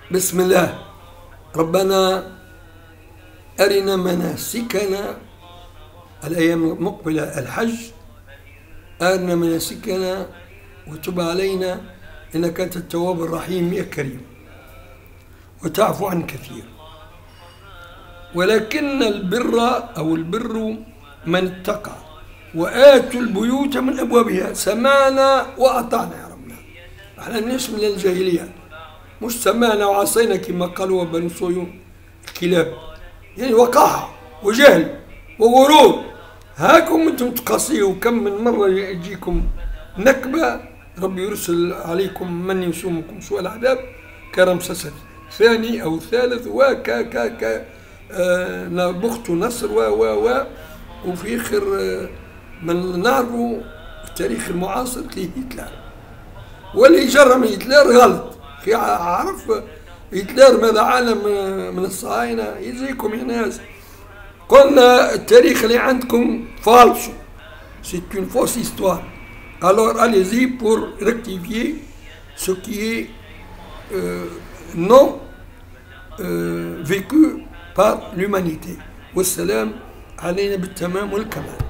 بسم الله ربنا أرنا مناسكنا الأيام المقبلة الحج أرنا مناسكنا وتب علينا إنك أنت التواب الرحيم يا كريم وتعفو عن كثير ولكن البر أو البر من اتقى وآتوا البيوت من أبوابها سمعنا وأطعنا يا ربنا احنا نعيش من الجاهلية مش سمعنا وعصينا كما قالوا بنو صهيون الكلاب يعني وقاحة وجهل وغرور هاكم انتم تقاسيوا كم من مرة يجيكم نكبة ربي يرسل عليكم من يسومكم سوء العذاب كرمسس ثاني أو ثالث وكا كا كا آه بخت نصر و و و وفي آخر آه من نعرفه التاريخ المعاصر في هتلر واللي جرم هتلر غلط في عرف هتلر ماذا عالم من الصهاينة يجيكم يا ناس قلنا التاريخ اللي عندكم فالسو سي اون فوس هيستوار Alors allez-y pour rectifier ce qui est euh, non euh, vécu par l'humanité. والسلام علينا بالتمام والكمال